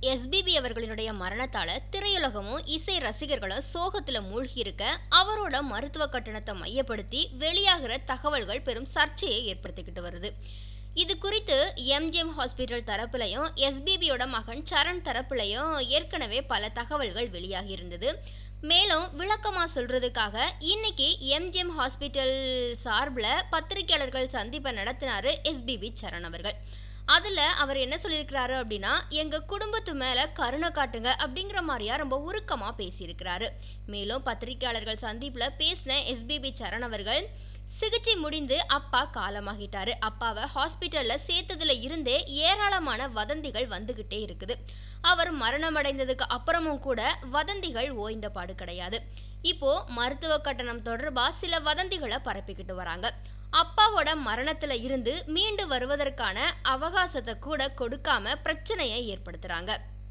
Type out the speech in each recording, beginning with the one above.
SPB அவர்களினுடைய மரணத்தால திரையுலகமும் இசை ரசிகர்களும் சோகத்துல மூழ்கி இருக்க அவரோட மருத்துவ கட்டணத்தை மையப்படுத்தி வெளியாகிற தகவல்கள் பெரும் சர்ச்சையை ஏற்படுத்திக்கிட்டு வருது இது குறித்து எம்ஜிஎம் ஹாஸ்பிட்டல் தரப்புலையும் எஸ்பிபியோட மகன் சரண் தரப்புலையும் ஏற்கனவே பல தகவல்கள் வெளியாகி இருந்தது மேலும் விளக்கமா சொல்றதுக்காக இன்னைக்கு எம்ஜிஎம் ஹாஸ்பிட்டல் சார்பில் பத்திரிகையாளர்கள் சந்திப்பை நடத்தினாரு எஸ்பிபி சரண் அவர்கள் அதில் அவர் என்ன சொல்லியிருக்கிறாரு அப்படின்னா எங்கள் குடும்பத்து மேலே கருணை காட்டுங்க அப்படிங்கிற மாதிரியா ரொம்ப உருக்கமாக பேசியிருக்கிறாரு மேலும் பத்திரிகையாளர்கள் சந்திப்பில் பேசின எஸ்பிபி சரண் அவர்கள் சிகிச்சை முடிந்து அப்பா காலமாகிட்டாரு அப்பாவை ஹாஸ்பிட்டல்ல சேர்த்ததுல இருந்தே ஏராளமான வதந்திகள் வந்துகிட்டே இருக்குது அவர் மரணமடைந்ததுக்கு அப்புறமும் கூட வதந்திகள் ஓய்ந்த பாடு கிடையாது இப்போ மருத்துவ கட்டணம் தொடர்பா சில வதந்திகளை பரப்பிக்கிட்டு வராங்க அப்பாவோட மரணத்துல இருந்து மீண்டு வருவதற்கான அவகாசத்தை கூட கொடுக்காம பிரச்சனையை ஏற்படுத்துறாங்க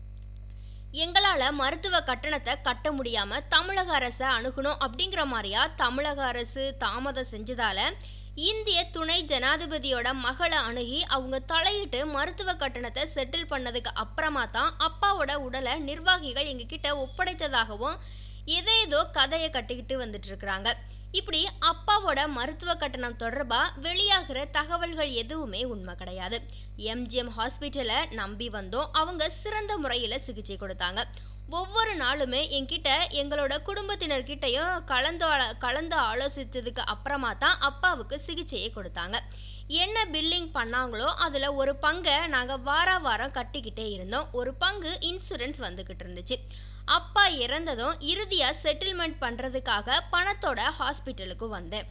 எங்களால் மருத்துவ கட்டணத்தை கட்ட முடியாம தமிழக அரசை அணுகணும் அப்படிங்கிற மாதிரியா தமிழக அரசு தாமதம் செஞ்சதால இந்திய துணை ஜனாதிபதியோட மகளை அணுகி அவங்க தலையிட்டு மருத்துவ கட்டணத்தை செட்டில் பண்ணதுக்கு அப்புறமா தான் அப்பாவோட உடலை நிர்வாகிகள் எங்ககிட்ட ஒப்படைத்ததாகவும் ஏதேதோ கதையை கட்டிக்கிட்டு வந்துட்டு இருக்கிறாங்க இப்படி அப்பாவோட மருத்துவ கட்டணம் தொடர்பா வெளியாகிற தகவல்கள் எதுவுமே உண்மை கிடையாது எம்ஜிஎம் ஹாஸ்பிட்டலை நம்பி வந்தோம் அவங்க சிறந்த முறையில் சிகிச்சை கொடுத்தாங்க ஒவ்வொரு நாளுமே என்கிட்ட எங்களோட குடும்பத்தினர்கிட்டையும் கலந்து ஆல- கலந்து ஆலோசித்ததுக்கு அப்புறமா தான் அப்பாவுக்கு சிகிச்சையை கொடுத்தாங்க என்ன பில்லிங் பண்ணாங்களோ அதில் ஒரு பங்கை நாங்கள் வார வாரம் கட்டிக்கிட்டே இருந்தோம் ஒரு பங்கு இன்சூரன்ஸ் வந்துக்கிட்டு இருந்துச்சு அப்பா இறந்ததும் இறுதியாக செட்டில்மெண்ட் பண்ணுறதுக்காக பணத்தோட ஹாஸ்பிட்டலுக்கு வந்தேன்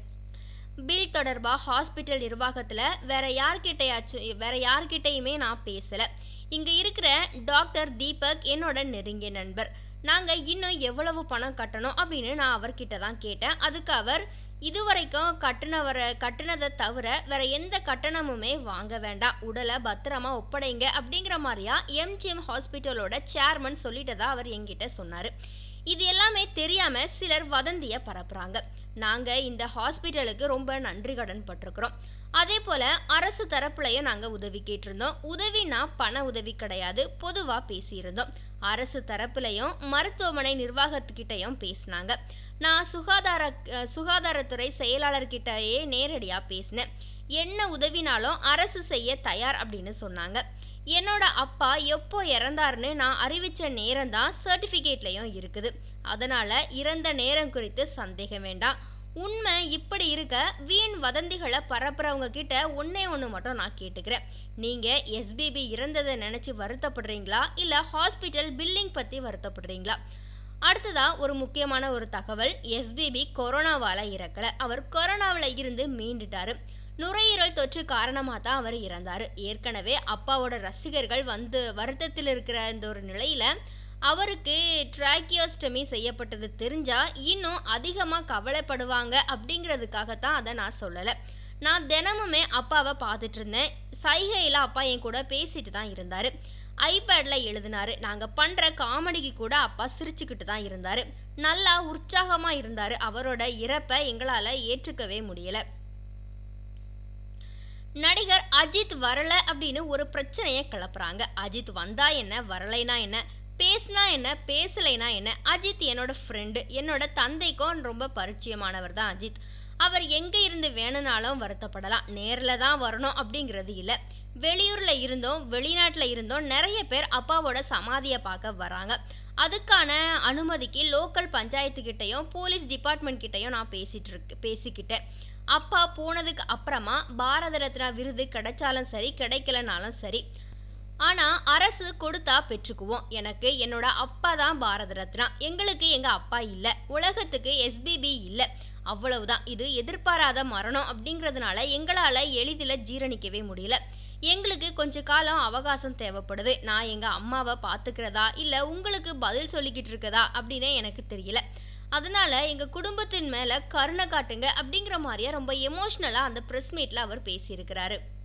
பில் தொடர்பாக ஹாஸ்பிட்டல் நிர்வாகத்தில் வேற யார்கிட்டயாச்சும் வேற யார்கிட்டயுமே நான் பேசலை இங்கே இருக்கிற டாக்டர் தீபக் என்னோட நெருங்கிய நண்பர் நாங்கள் இன்னும் எவ்வளவு பணம் கட்டணும் அப்படின்னு நான் அவர்கிட்ட தான் கேட்டேன் அதுக்கு அவர் இதுவரைக்கும் கட்டுனவர கட்டுனதை தவிர வேற எந்த கட்டணமுமே வாங்க வேண்டாம் உடலை பத்திரமா ஒப்படைங்க அப்படிங்கிற மாதிரியா எம்ஜிஎம் ஹாஸ்பிட்டலோட சேர்மன் சொல்லிட்டதா அவர் என்கிட்ட சொன்னார் இது எல்லாமே தெரியாம சிலர் வதந்திய பரப்புறாங்க நாங்க இந்த ஹாஸ்பிட்டலுக்கு ரொம்ப நன்றி கடன் பட்டிருக்கிறோம் அதே போல அரசு தரப்புலையும் நாங்க உதவி கேட்டிருந்தோம் உதவினா பண உதவி கிடையாது பொதுவா பேசியிருந்தோம் அரசு தரப்புலையும் மருத்துவமனை நிர்வாகத்துக்கிட்டையும் பேசினாங்க நான் சுகாதார அஹ், சுகாதாரத்துறை செயலாளர்கிட்டயே நேரடியா பேசினேன் என்ன உதவினாலும் அரசு செய்ய தயார் அப்படின்னு சொன்னாங்க என்னோட அப்பா எப்போ இறந்தாருன்னு நான் அறிவிச்ச நேரம் தான் சர்டிஃபிகேட்லையும் இருக்குது அதனால இறந்த நேரம் குறித்து சந்தேகம் வேண்டாம் உண்மை இப்படி இருக்க வீண் வதந்திகளை பரப்புறவங்க கிட்ட ஒன்னே ஒன்று மட்டும் நான் கேட்டுக்கிறேன் நீங்க எஸ்பிபி இறந்ததை நினைச்சு வருத்தப்படுறீங்களா இல்ல ஹாஸ்பிட்டல் பில்லிங் பத்தி வருத்தப்படுறீங்களா அடுத்ததா ஒரு முக்கியமான ஒரு தகவல் எஸ்பிபி கொரோனாவால இறக்கல அவர் கொரோனாவில் இருந்து மீண்டுட்டாரு நுரையீரல் தொற்று காரணமாக தான் அவர் இறந்தார் ஏற்கனவே அப்பாவோட ரசிகர்கள் வந்து வருத்தத்தில் இருக்கிற இந்த ஒரு நிலையில் அவருக்கு ட்ராக்கியோஸ்டமி செய்யப்பட்டது தெரிஞ்சா இன்னும் அதிகமாக கவலைப்படுவாங்க அப்படிங்கிறதுக்காகத்தான் அதை நான் சொல்லலை நான் தினமுமே அப்பாவை பார்த்துட்டு இருந்தேன் சைகையில் அப்பா என் கூட பேசிட்டு தான் இருந்தார் ஐபேடில் எழுதினாரு நாங்கள் பண்ணுற காமெடிக்கு கூட அப்பா சிரிச்சுக்கிட்டு தான் இருந்தார் நல்லா உற்சாகமாக இருந்தார் அவரோட இறப்பை எங்களால் ஏற்றுக்கவே முடியலை நடிகர் அஜித் வரல அப்படின்னு ஒரு பிரச்சனையை கிளப்புறாங்க அஜித் வந்தா என்ன வரலைனா என்ன பேசினா என்ன பேசலைனா என்ன அஜித் என்னோட ஃப்ரெண்டு என்னோட தந்தைக்கும் ரொம்ப பரிச்சயமானவர் தான் அஜித் அவர் எங்க இருந்து வேணும்னாலும் வருத்தப்படலாம் நேர்ல தான் வரணும் அப்படிங்கிறது இல்லை வெளியூர்ல இருந்தோம் வெளிநாட்டுல இருந்தோம் நிறைய பேர் அப்பாவோட சமாதியை பார்க்க வராங்க அதுக்கான அனுமதிக்கு லோக்கல் பஞ்சாயத்து கிட்டயும் போலீஸ் டிபார்ட்மெண்ட் கிட்டயும் நான் பேசிட்டு இருக்கு பேசிக்கிட்டேன் அப்பா போனதுக்கு அப்புறமா பாரத ரத்னா விருது கிடைச்சாலும் சரி கிடைக்கலனாலும் சரி ஆனா அரசு கொடுத்தா பெற்றுக்குவோம் எனக்கு என்னோட அப்பா தான் பாரத ரத்னா எங்களுக்கு எங்க அப்பா இல்ல உலகத்துக்கு எஸ்பிபி இல்ல அவ்வளவுதான் இது எதிர்பாராத மரணம் அப்படிங்கிறதுனால எங்களால எளிதில் ஜீரணிக்கவே முடியல எங்களுக்கு கொஞ்ச காலம் அவகாசம் தேவைப்படுது நான் எங்க அம்மாவை பாத்துக்கிறதா இல்ல உங்களுக்கு பதில் சொல்லிக்கிட்டு இருக்கதா அப்படின்னே எனக்கு தெரியல அதனால எங்க குடும்பத்தின் மேல கருணை காட்டுங்க அப்படிங்கிற மாதிரியா ரொம்ப எமோஷ்னலா அந்த ப்ரெஸ் மீட்ல அவர் பேசியிருக்கிறாரு